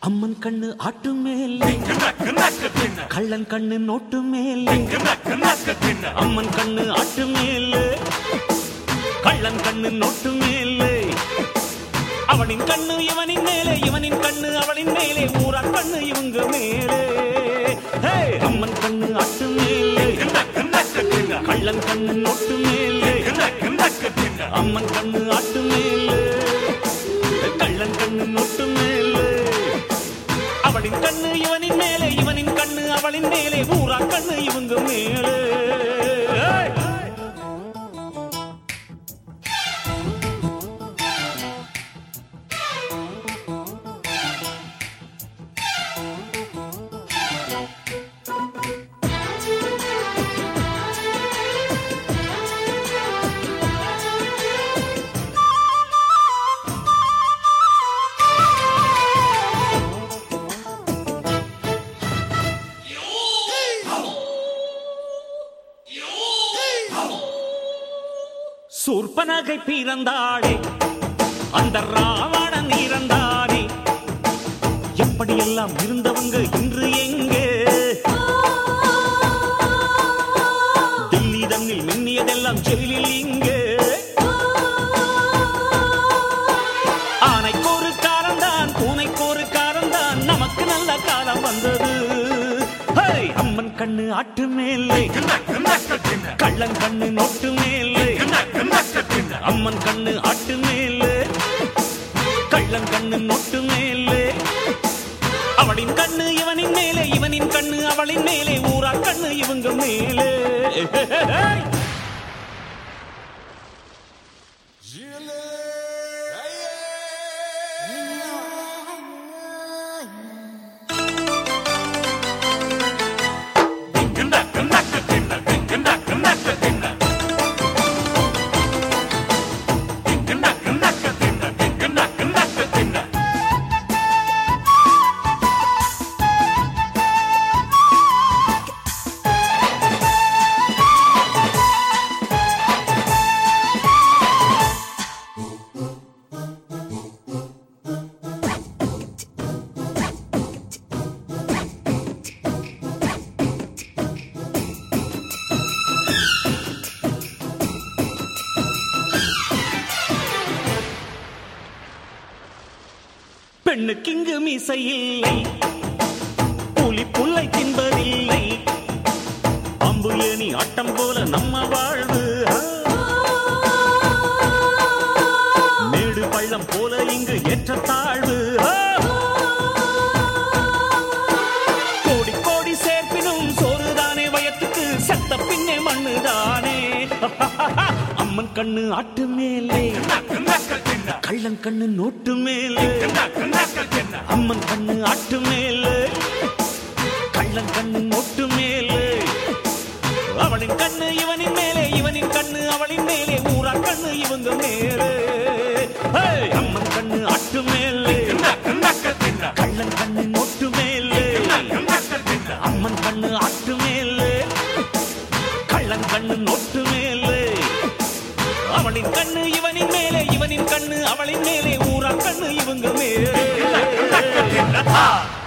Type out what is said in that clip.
அம்மன் கண்ணு ஆட்டு மேலே கள்ளன் கண்ணு நோட்டு மேலே அம்மன் கண்ணு ஆட்டு மேலே கள்ளன் கண்ணு நோட்டு மேலே அவனின் கண்ணு இவனின் மேலே இவனின் கண்ணு அவளின் மேலே ஊரா கண்ணு இவங்க மேலே ஹே! அம்மன் கண்ணு ஆட்டு மேலே கள்ளன் கண்ணு நோட்டு மேலே அம்மன் கண்ணு ஆட்டு மேலே கள்ளன் கண்ணு நோட்டு மேலே அவளின் கண்ணு இவனின் மேலே இவனின் கண்ணு அவளின் மேலே ஊரா கண்ணு இவங்க மேலே ஏய்! சூர்பனகை பிறந்தாளே அந்த ராவணன் இறந்தானே எப்படியெல்லாம் இருந்தவங்க இன்று எங்கே தில்லி தன்னில் மின்னியதெல்லாம் ஜெயிலில் இங்கே ஆனைக்கு ஒரு காரம்தான் பூனைக்கு ஒரு காரம்தான் நமக்கு நல்ல காலம் வந்தது ஹே! அம்மன் கண்ணு ஆட்டு மேலே கள்ளன் கண்ணு நோட்டு மேலே அம்மன் கண்ணு ஆட்டு மேலே கள்ளன் கண்ணு நோட்டு மேலே அவளின் கண்ணு இவனின் மேலே இவனின் கண்ணு அவளின் மேலே ஊரா கண்ணு இவங்க மேலே பெண்ணுக்கு இங்கு மீசை இல்லை புலி புல்லை தின்பதில்லை அம்பு ஏணி ஆட்டம் போல நம்ம வாழ்வு மேடு பள்ளம் போல இங்கு ஏற்ற தாழ்வு கோடி கோடி சேர்ப்பினும் சோறுதானே வயத்துக்கு செத்த பின்னே மண்ணுதானே அம்மன் கண்ணு ஆட்டு மேலே கள்ளன் கண்ணு நோட்டு மேலே அம்மன் கண்ணு ஆட்டு மேலே கள்ளன் கண்ணு நோட்டு மேலே அவளின் கண்ணு இவனின் மேலே இவனின் கண்ணு அவளின் மேலே ஊரா கண்ணு இவங்க மேலே ஹே! அம்மன் கண்ணு ஆட்டு மேலே கள்ளன் கண்ணு நோட்டு மேலே அம்மன் கண்ணு ஆட்டு மேலே கள்ளன் கண்ணு நோட்டு மேலே அவளின் கண்ணு இவனின் மேலே இவனின் கண்ணு அவளின் மேலே ஊரா கண்ணு இவங்க மேலே